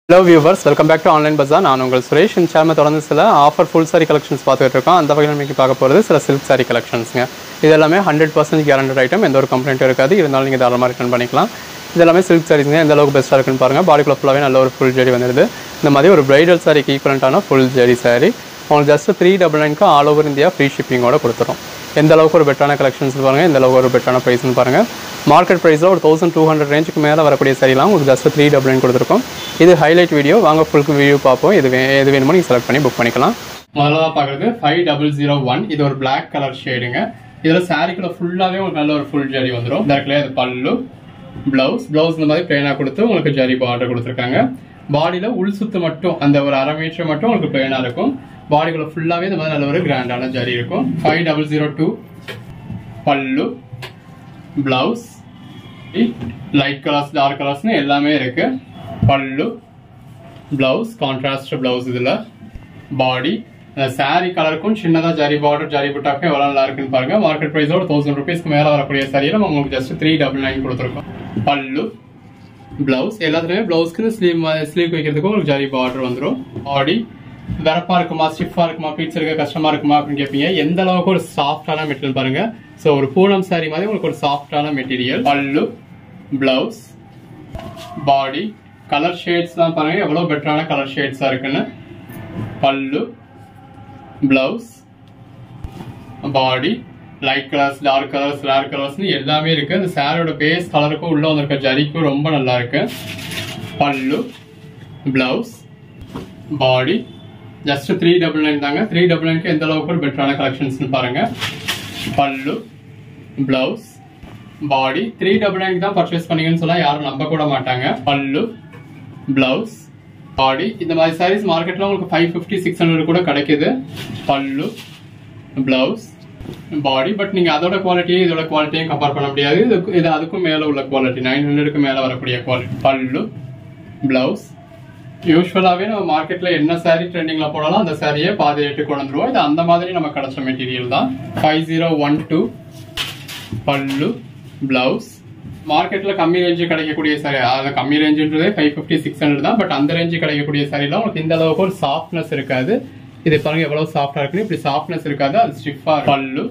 hello viewers welcome back to online பஜார் நான் உங்கள் சுரேஷ் இந்த சேனல் தொடர்ந்து சில ஆஃபர் ஃபுல் சாரி கலெக்ஷன்ஸ் பார்த்துட்டு இருக்கோம் அந்த வகையில் இன்னைக்கு பார்க்க போகிறது சில சில்க் சாரி கலெக்ஷன்ஸுங்க இது எல்லாமே ஹண்ட்ரட் பர்சன்ட் கேரண்டட் ஐட்டம் எந்த ஒரு கம்ப்ளைண்ட்டும் இருக்காது இருந்தாலும் நீங்கள் தாராளமாக ரிட்டர்ன் பண்ணிக்கலாம் இது எல்லாமே சில்க் சாரீஸ்ங்க எந்த அளவுக்கு பெஸ்ட்டாக இருக்குன்னு பாருங்கள் பாடிக்குள்ள ஃபுல்லாகவே நல்ல ஒரு ஃபுல் ஜெடி வந்துடுது இந்த மாதிரி ஒரு பிரைடல் சாரிக்கு ஈக்குவலண்ட்டான ஃபுல் ஜெடி சாரி உங்களுக்கு ஜஸ்ட் த்ரீ டபுள் நைனுக்கு ஆல் ஓவர் இந்தியா ஃப்ரீ ஷிப்பிங்கோட கொடுத்துரும் எந்த அளவுக்கு ஒரு பெட்டான கலெக்ஷன்ஸ் பாருங்கள் எந்த அளவுக்கு ஒரு பெட்டான ப்ரைஸ்னு பாருங்கள் மார்க்கெட் ப்ரைஸில் ஒரு தௌசண்ட் டூ ஹண்ட்ரட் ரேஞ்சுக்கு மேலே வரக்கூடிய சரிலாம் உங்களுக்கு ஜஸ்ட் த்ரீ டபுள் நைன் கொடுத்துருக்கோம் இது ஹைலைட் வீடியோ வாங்க ஃபுல் வீடியோ பார்ப்போம் இது வே எது வேணுமோ நீங்கள் செலக்ட் பண்ணி புக் பண்ணிக்கலாம் முதல்ல பார்க்குறது ஃபைவ் டபுள் ஜீரோ ஒன் இது ஒரு பிளாக் கலர் ஷேடுங்க இதில் சாரிக்குள்ள ஃபுல்லாகவே உங்களுக்கு நல்ல ஒரு ஃபுல் ஜரி வந்துடும் இந்த இடத்துல இது பல்லு ப்ளவுஸ் ப்ளவுஸ் இந்த மாதிரி பிளேனாக கொடுத்து உங்களுக்கு ஜரி பார்டர் கொடுத்துருக்காங்க பாடியில் உள் சுத்து மட்டும் அந்த ஒரு அரை மீட்டர் மட்டும் உங்களுக்கு பிளேனாக இருக்கும் பாடிக்குள்ள ஃபுல்லாகவே இந்த மாதிரி நல்ல ஒரு கிராண்டான ஜரி இருக்கும் five double zero two pallu blouse light colours dark கலர்ஸ்னு எல்லாமே இருக்கு பல்லு பிளவுஸ் கான்ட்ராஸ்ட் பிளவுஸ் இதுல பாடி அந்த saree கலருக்கும் சின்னதா ஜரி பார்டர் ஜரி புட்டாக்கும் எவ்வளவு நல்லா இருக்குன்னு பாருங்க மார்க்கெட் பிரைஸோட தௌசண்ட் ருபீஸ்க்கு மேல வரக்கூடிய சரியில உங்களுக்கு ஜஸ்ட் த்ரீ டபுள் நைன் கொடுத்துருக்கோம் பல்லு பிளவுஸ் எல்லாத்துலயுமே பிளவுஸ்க்கு ஸ்லீவ் ஸ்லீவ் வைக்கிறதுக்கு உங்களுக்கு ஜரி பார்டர் வந்துடும் பாடி வெரப்பா இருக்குமா ஸ்டிஃபா இருக்குமா பீட்ஸ் இருக்க கஷ்டமா இருக்குமா அப்படின்னு கேட்பீங்க எந்த அளவுக்கு ஒரு சாஃப்டான மெட்டீரியல் பாருங்க ஸோ ஒரு பூனம் saree மாதிரி உங்களுக்கு ஒரு சாஃப்டான மெட்டீரியல் பல்லு பிளவுஸ் பாடி கலர் ஷேட்ஸ்லாம் பாருங்க எவ்வளவு பெட்டரான கலர் ஷேட்ஸா இருக்குன்னு pallu blouse body light colours dark colours rare கலர்ஸ்னு எல்லாமே இருக்கு அந்த சாரியோட பேஸ் கலருக்கும் உள்ள வந்திருக்க ஜரிக்கும் ரொம்ப நல்லா இருக்கு pallu blouse body just three double nine தாங்க த்ரீ டபுள் நைனுக்கு எந்த அளவுக்கு ஒரு பெட்டரான கலெக்ஷன்ஸ்னு பாருங்க pallu blouse body three double nine தான் பர்ச்சேஸ் பண்ணீங்கன்னு சொன்னா யாரும் நம்ப கூட மாட்டாங்க பல்லு பிளவுஸ் பாடி இந்த மாதிரி சாரீஸ் மார்க்கெட்ல உங்களுக்கு ஃபைவ் ஃபிஃப்டி சிக்ஸ் ஹண்ட்ரட் கூட கிடைக்குது பல்லு பிளவுஸ் பாடி பட் நீங்க அதோட குவாலிட்டியும் இதோட குவாலிட்டியும் கம்பேர் பண்ண முடியாது இது இது அதுக்கும் மேல உள்ள குவாலிட்டி நைன் ஹண்ட்ரடுக்கு மேல வரக்கூடிய குவாலிட்டி பல்லு பிளவுஸ் யூஸ்வலாவே நம்ம மார்க்கெட்ல என்ன சாரி ட்ரெண்டிங்ல போனாலும் அந்த சாரியை பாதி ரேட்டு கொண்டு வந்துருவோம் இது அந்த மாதிரி நம்ம கிடைச்ச மெட்டீரியல் தான் five zero one two pallu blouse மார்க்கெட்ல கம்மி ரேஞ்சு கிடைக்கக்கூடிய சாரி அதாவது கம்மி ரேஞ்சுன்றதே ஃபைவ் ஃபிஃப்டி சிக்ஸ் ஹண்ட்ரட் தான் பட் அந்த ரேஞ்சு கிடைக்கக்கூடிய சாரிலாம் உங்களுக்கு இந்த அளவுக்கு ஒரு சாஃப்ட்னஸ் இருக்காது இது பாருங்க எவ்வளவு சாஃப்டா இருக்குன்னு இப்படி சாஃப்ட்னஸ் இருக்காது அது ஸ்டிஃபா பல்லு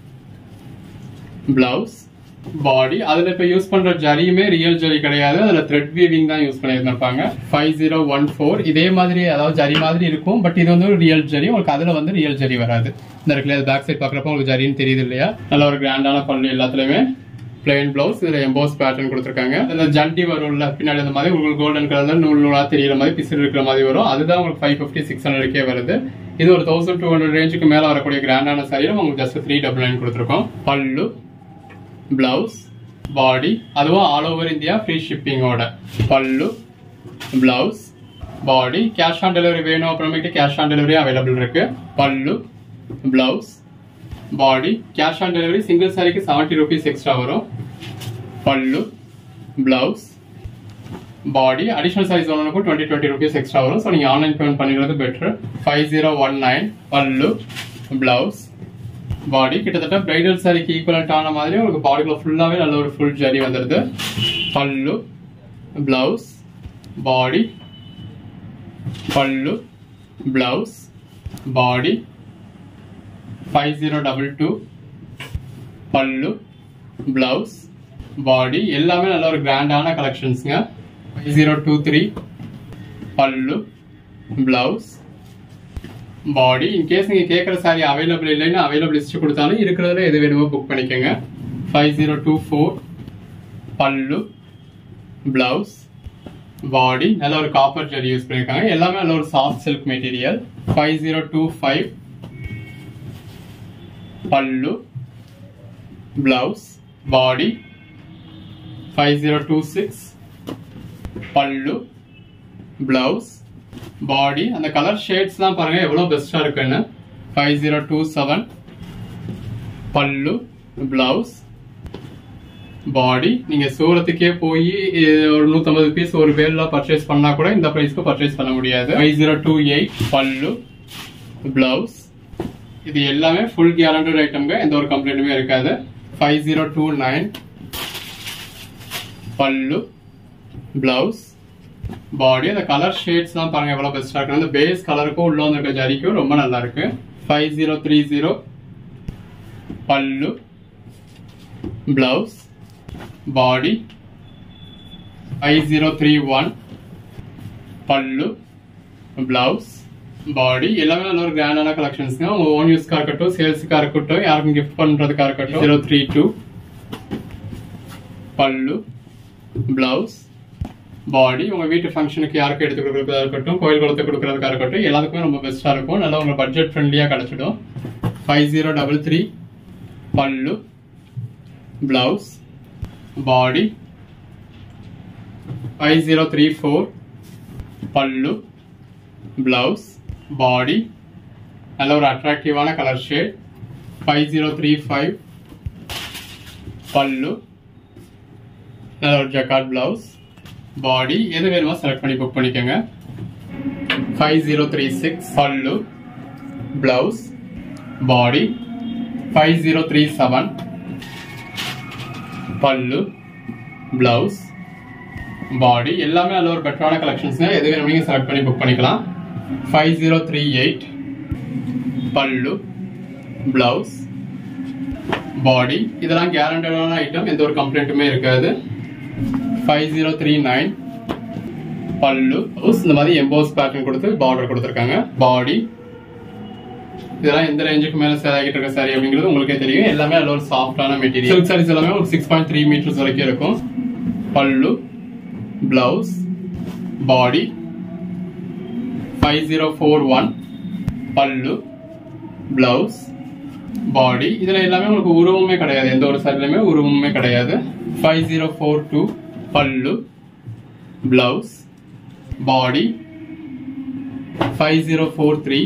பிளவுஸ் பாடி அதுல இப்ப யூஸ் பண்ற ஜரியுமே ரியல் ஜரி கிடையாது அதுல த்ரெட் வீவிங் தான் யூஸ் பண்ணியிருந்திருப்பாங்க ஃபைவ் ஜீரோ ஒன் ஃபோர் இதே மாதிரி அதாவது ஜரி மாதிரி இருக்கும் பட் இது வந்து ஒரு ரியல் ஜரி உங்களுக்கு அதுல வந்து ரியல் ஜரி வராது இந்த இடத்துல பேக் சைட் பாக்குறப்ப உங்களுக்கு ஜரின்னு தெரியுது இல்லையா நல்ல ஒரு கிராண்டான பல்லு எல்லாத்துலயுமே பிளெயின் பிளவுஸ் இதுல எம்போஸ் பேட்டர்ன் கொடுத்துருக்காங்க இதுல ஜண்டி வரும்ல பின்னாடி அந்த மாதிரி உங்களுக்கு கோல்டன் கலர்ல நூல் நூலா தெரியற மாதிரி பிசிறு இருக்கிற மாதிரி வரும் அதுதான் உங்களுக்கு ஃபைவ் ஃபிஃப்டி சிக்ஸ் ஹண்ட்ரட்கே வருது இது ஒரு தௌசண்ட் டூ ஹண்ட்ரட் ரேஞ்சுக்கு மேல வரக்கூடிய கிராண்டான சாரியில உங்களுக்கு ஜஸ்ட் த்ரீ டபுள் நைன் கொடுத்துருக்கோம் பல்லு பிளவுஸ் பாடி அதுவும் ஆல் ஓவர் இந்தியா ஃப்ரீ ஷிப்பிங்கோட pallu blouse body cash on delivery வேணும் அப்புறமேட்டு கேஷ் ஆன் டெலிவரி அவைலபிள் இருக்கு pallu blouse body cash on delivery single சாரிக்கு செவன்ட்டி ருபீஸ் எக்ஸ்ட்ரா வரும் pallu blouse body additional size ஒன்றுக்கும் டுவெண்ட்டி டுவெண்ட்டி ருபீஸ் எக்ஸ்ட்ரா வரும் so நீங்கள் online payment பண்ணிக்கிறது பெட்ரு five zero one nine pallu blouse body கிட்டத்தட்ட பிரைடல் சாரிக்கு ஈக்குவலண்ட் ஆன மாதிரி உங்களுக்கு பாடிக்குள்ள ஃபுல்லாவே நல்ல ஒரு ஃபுல் ஜரி வந்துடுது பல்லு blouse body pallu blouse body five zero double two pallu blouse body எல்லாமே நல்ல ஒரு கிராண்டான கலெக்ஷன்ஸுங்க five zero two three pallu blouse body in case நீங்க கேட்குற சாரி அவைலபிள் இல்லைன்னு அவைலபிள் லிஸ்ட் கொடுத்தாலும் இருக்கிறதுல எது வேணுமோ புக் பண்ணிக்கோங்க five zero two four pallu blouse body நல்ல ஒரு காப்பர் ஜெரி யூஸ் பண்ணியிருக்காங்க எல்லாமே நல்ல ஒரு soft silk material five zero two five pallu blouse body five zero two six pallu blouse body அந்த கலர் ஷேட்ஸ்லாம் பாருங்க எவ்வளவு பெஸ்டா இருக்குன்னு five zero two seven pallu blouse body நீங்க சூரத்துக்கே போய் ஒரு நூத்தம்பது பீஸ் ஒரு பேர்ல பர்ச்சேஸ் பண்ணா கூட இந்த பிரைஸ்க்கு பர்ச்சேஸ் பண்ண முடியாது five zero two eight pallu blouse இது எல்லாமே ஃபுல் கேரண்டட் ஐட்டம்ங்க எந்த ஒரு கம்ப்ளைண்ட்டுமே இருக்காது five zero two nine pallu blouse body அந்த கலர் ஷேட்ஸ்லாம் பாருங்க எவ்வளோ பெஸ்ட்டாக இருக்கு அந்த பேஸ் கலருக்கும் உள்ள வந்துருக்க ஜரிக்கும் ரொம்ப நல்லா இருக்கு five zero three zero pallu blouse body five zero three one pallu blouse body எல்லாமே நல்ல ஒரு கிராண்டான கலெக்ஷன்ஸ்ங்க உங்க ஓன் யூஸ்க்காக இருக்கட்டும் சேல்ஸுக்காக இருக்கட்டும் யாருக்கும் கிஃப்ட் பண்றதுக்காக இருக்கட்டும் zero three two pallu blouse body உங்க வீட்டு ஃபங்க்ஷனுக்கு யாருக்கு எடுத்து கொடுக்கறதா இருக்கட்டும் கோயில் குளத்துக்கு கொடுக்கறதுக்கா இருக்கட்டும் எல்லாத்துக்குமே ரொம்ப பெஸ்டா இருக்கும் நல்லா உங்க பட்ஜெட் ஃப்ரெண்ட்லியா கிடைச்சிடும் five zero double three pallu blouse body five zero three four pallu blouse body நல்ல ஒரு அட்ராக்டிவான colour shade five zero three five pallu நல்ல ஒரு ஜக்காட் பிளவுஸ் பாடி எது வேணுமோ செலக்ட் பண்ணி புக் பண்ணிக்கோங்க five zero three six pallu blouse body five zero three seven pallu blouse body எல்லாமே நல்ல ஒரு பெட்டரான கலெக்ஷன்ஸ் எது வேணும் நீங்க செலக்ட் பண்ணி புக் பண்ணிக்கலாம் five zero three eight pallu blouse body இதெல்லாம் கேரண்டடான ஐட்டம் எந்த ஒரு கம்ப்ளைண்ட்டுமே இருக்காது five zero three nine pallu blouse, இந்த மாதிரி எம்போஸ் பேட்டர்ன் கொடுத்து பார்டர் கொடுத்துருக்காங்க பாடி இதெல்லாம் எந்த ரேஞ்சுக்கு மேல சேல் ஆகிட்டு இருக்க சாரி அப்படிங்கிறது உங்களுக்கே தெரியும் எல்லாமே நல்ல ஒரு சாஃப்டான மெட்டீரியல் சில்க் சாரீஸ் எல்லாமே ஒரு சிக்ஸ் பாயிண்ட் த்ரீ மீட்டர்ஸ் வரைக்கும் இருக்கும் pallu blouse body five zero four one pallu blouse body இதுல எல்லாமே உங்களுக்கு உருவமே கிடையாது எந்த ஒரு சாரிலுமே உருவமே கிடையாது five zero four two pallu blouse body five zero four three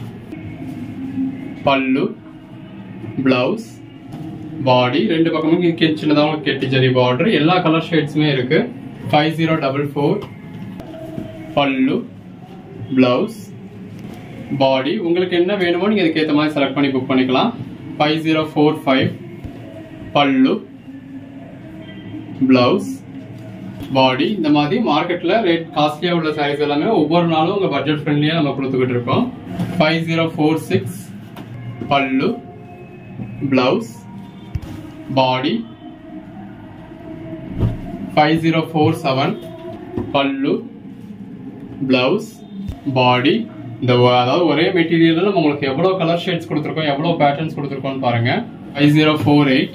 pallu blouse body ரெண்டு பக்கமும் கி- சின்னதா உங்களுக்கு கெட்டி ஜரி பார்டர் எல்லா கலர் ஷேட்ஸுமே இருக்கு five zero double four pallu blouse body உங்களுக்கு என்ன வேணுமோ நீங்க இதுக்கு ஏற்ற மாதிரி செலக்ட் பண்ணி புக் பண்ணிக்கலாம் five zero four five pallu blouse body இந்த மாதிரி மார்க்கெட்ல ரேட் காஸ்ட்லியா உள்ள சாரீஸ் எல்லாமே ஒவ்வொரு நாளும் உங்க பட்ஜெட் ஃப்ரெண்ட்லியா நம்ம கொடுத்துக்கிட்டு இருக்கோம் five zero four six pallu blouse body five zero four seven pallu blouse body இந்த ஒ- அதாவது ஒரே மெட்டீரியல்ல நம்ம உங்களுக்கு எவ்வளவு கலர் ஷேட்ஸ் கொடுத்துருக்கோம் எவ்வளவு பேட்டர்ன்ஸ் கொடுத்துருக்கோம்னு பாருங்க five zero four eight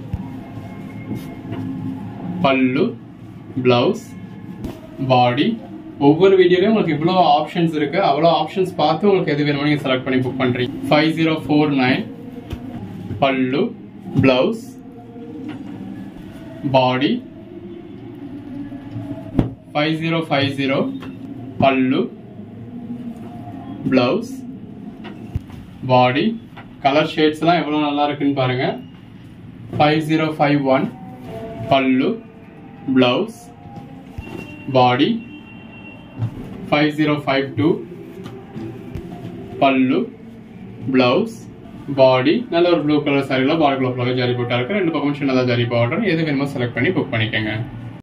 pallu blouse body ஒவ்வொரு வீடியோலயும் உங்களுக்கு இவ்வளோ ஆப்ஷன்ஸ் இருக்கு அவ்வளோ ஆப்ஷன்ஸ் பார்த்து உங்களுக்கு எது வேணுமோ நீங்க செலக்ட் பண்ணி புக் பண்றீங்க five zero four nine pallu blouse body five zero five zero pallu blouse body colour shades எல்லாம் எவ்வளவு நல்லா இருக்குன்னு பாருங்க five zero five one pallu blouse body five zero five two pallu blouse body நல்ல ஒரு ப்ளூ கலர் சாரியில் பாடி கலர் ஜரி போட்டா இருக்கு ரெண்டு பக்கமும் சின்னதாக ஜரி பார்டர் எது வேணுமோ செலக்ட் பண்ணி புக் பண்ணிக்கோங்க